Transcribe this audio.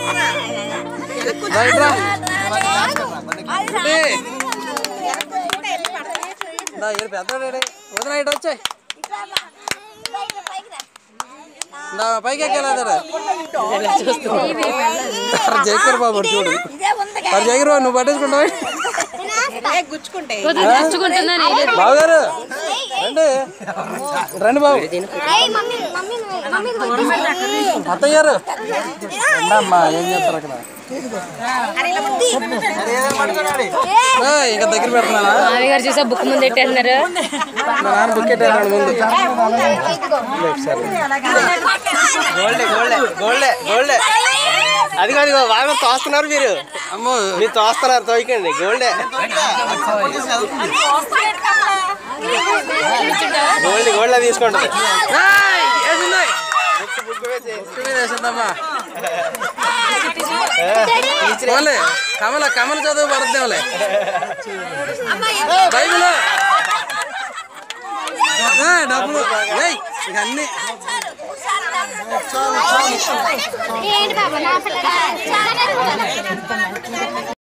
Right రా దా ఏడు పెద్దోడు వదిన ఇటు వచ్చాయి దా పైకి ఎక్కేలాదారా జయకర్ బాబు అటు చూడు మరి జయకర్ బాబు నువ్వు పట్టేసుకుంటావా బాబు గారు రండి రండి బాబు అత్తయ్య గారు అమ్మా ఏం చేస్తారు అక్కడ ఏయ్, ఇంకా దగ్గర పెడుతున్నానా మావి గారు చూసా బుక్ ముందు పెట్టేస్తున్నారు మా నాన్న బుక్ పెట్టాడు ముందు గోల్డే గోల్డే గోల్డే గోల్డే అది కాదు ఇగో బాగా తోస్తున్నారు మీరు అమ్మో మీరు తోస్తున్నారు తోయకండి గోల్డే గోల్డ్ గోల్డ్ తీసుకుంటారు ఏయ్, వేసున్నాయి. బుక్ మీద వేసిందమ్మా పోలే కమల కమల చదువు పడుతుందేమలే బైబిల్ ఏయ్, డబ్బులు ఏయ్, ఇక అన్ని ఏంటి బాబా నా పిల్లగా చాలా